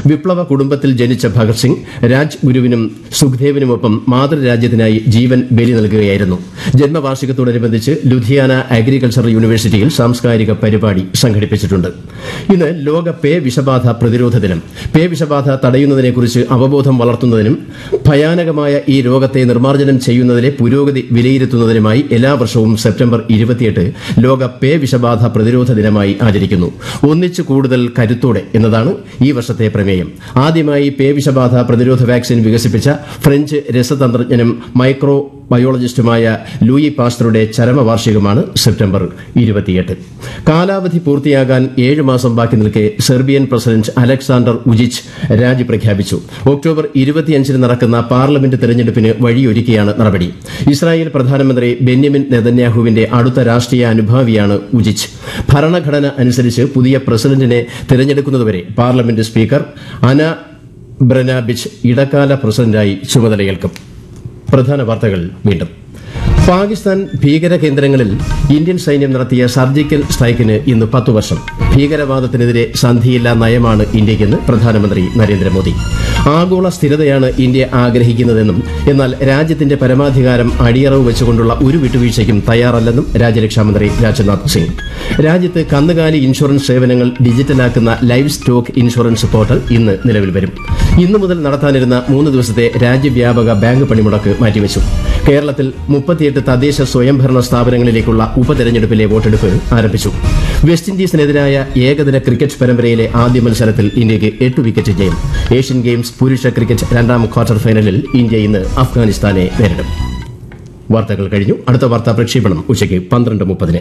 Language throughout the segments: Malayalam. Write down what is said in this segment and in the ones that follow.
വിപ്ലവ കുടുംബത്തിൽ ജനിച്ച ഭഗത് സിംഗ് രാജ് ഗുരുവിനും സുഖ്ദേവിനുമൊപ്പം മാതൃരാജ്യത്തിനായി ജീവൻ ബലി നൽകുകയായിരുന്നു ജന്മവാർഷികത്തോടനുബന്ധിച്ച് ലുധിയാന അഗ്രികൾച്ചർ യൂണിവേഴ്സിറ്റിയിൽ സാംസ്കാരിക പരിപാടി സംഘടിപ്പിച്ചിട്ടുണ്ട് ഇന്ന് ലോക പേ വിഷബാധ പ്രതിരോധ ദിനം പേ വിഷബാധ തടയുന്നതിനെക്കുറിച്ച് അവബോധം വളർത്തുന്നതിനും ഭയാനകമായ ഈ രോഗത്തെ നിർമ്മാർജ്ജനം ചെയ്യുന്നതിലെ പുരോഗതി വിലയിരുത്തുന്നതിനുമായി എല്ലാ വർഷവും സെപ്റ്റംബർ ഇരുപത്തിയെട്ട് ലോക പേ വിഷബാധ പ്രതിരോധ ദിനമായി ആചരിക്കുന്നു ഒന്നിച്ചു കൂടുതൽ കരുത്തോടെ എന്നതാണ് ഈ വർഷത്തെ പ്രമേയം ആദ്യമായി പേ വിഷബാധ പ്രതിരോധ വാക്സിൻ വികസിപ്പിച്ച ഫ്രഞ്ച് രസതന്ത്രജ്ഞനും മൈക്രോ ബയോളജിസ്റ്റുമായ ലൂയി പാസ്റ്ററുടെ ചരമവാർഷികമാണ് സെപ്റ്റംബർ ഇരുപത്തിയെട്ട് കാലാവധി പൂർത്തിയാകാൻ ഏഴ് മാസം ബാക്കി നിൽക്കെ സെർബിയൻ പ്രസിഡന്റ് അലക്സാണ്ടർ ഉജിച്ച് രാജി പ്രഖ്യാപിച്ചു ഒക്ടോബർ ഇരുപത്തിയഞ്ചിന് നടക്കുന്ന പാർലമെന്റ് തെരഞ്ഞെടുപ്പിന് വഴിയൊരുക്കിയാണ് നടപടി ഇസ്രായേൽ പ്രധാനമന്ത്രി ബെന്യമിൻ നെതന്യാഹുവിന്റെ അടുത്ത രാഷ്ട്രീയ അനുഭാവിയാണ് ഉജിച്ച് ഭരണഘടന അനുസരിച്ച് പുതിയ പ്രസിഡന്റിനെ തിരഞ്ഞെടുക്കുന്നതുവരെ പാർലമെന്റ് സ്പീക്കർ അന ബ്രനാബിച്ച് ഇടക്കാല പ്രസിഡന്റായി ചുമതലയേൽക്കും പ്രധാന വാർത്തകൾ വീണ്ടും പാകിസ്ഥാൻ ഭീകര കേന്ദ്രങ്ങളിൽ ഇന്ത്യൻ സൈന്യം നടത്തിയ സർജിക്കൽ സ്ട്രൈക്കിന് ഇന്ന് പത്തു വർഷം ഭീകരവാദത്തിനെതിരെ സന്ധിയില്ലാ നയമാണ് ഇന്ത്യക്കെന്ന് പ്രധാനമന്ത്രി നരേന്ദ്രമോദി ആഗോള സ്ഥിരതയാണ് ഇന്ത്യ ആഗ്രഹിക്കുന്നതെന്നും എന്നാൽ രാജ്യത്തിന്റെ പരമാധികാരം അടിയറവ് വെച്ചുകൊണ്ടുള്ള ഒരു വിട്ടുവീഴ്ചയ്ക്കും തയ്യാറല്ലെന്നും രാജ്യരക്ഷാമന്ത്രി രാജ്നാഥ് സിംഗ് രാജ്യത്ത് കന്നുകാലി ഇൻഷുറൻസ് സേവനങ്ങൾ ഡിജിറ്റലാക്കുന്ന ലൈവ് സ്റ്റോക്ക് ഇൻഷുറൻസ് പോർട്ടൽ ഇന്ന് നിലവിൽ വരും ഇന്നു മുതൽ നടത്താനിരുന്ന മൂന്ന് ദിവസത്തെ രാജ്യവ്യാപക ബാങ്ക് പണിമുടക്ക് മാറ്റിവെച്ചു കേരളത്തിൽ മുപ്പത്തിയെട്ട് തദ്ദേശ സ്വയംഭരണ സ്ഥാപനങ്ങളിലേക്കുള്ള ഉപതെരഞ്ഞെടുപ്പിലെ വോട്ടെടുപ്പ് ആരംഭിച്ചു വെസ്റ്റ് ഇൻഡീസിനെതിരായ ഏകദിന ക്രിക്കറ്റ് പരമ്പരയിലെ ആദ്യ മത്സരത്തിൽ ഇന്ത്യയ്ക്ക് എട്ട് വിക്കറ്റ് ജയം ഏഷ്യൻ ഗെയിംസ് പുരുഷ ക്രിക്കറ്റ് രണ്ടാം ക്വാർട്ടർ ഫൈനലിൽ ഇന്ത്യ ഇന്ന് അഫ്ഗാനിസ്ഥാനെ നേരിടും വാർത്തകൾ കഴിഞ്ഞു അടുത്ത വാർത്താ പ്രക്ഷേപണം ഉച്ചയ്ക്ക് പന്ത്രണ്ട് മുപ്പതിന്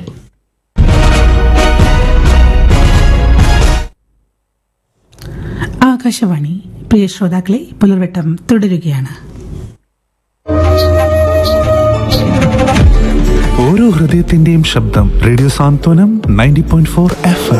ആകാശവാണി പ്രിയ ശ്രോതാക്കളെ പുലർവട്ടം തുടരുകയാണ് ഓരോ ഹൃദയത്തിന്റെയും ശബ്ദം radio Santhwanam ninety point four F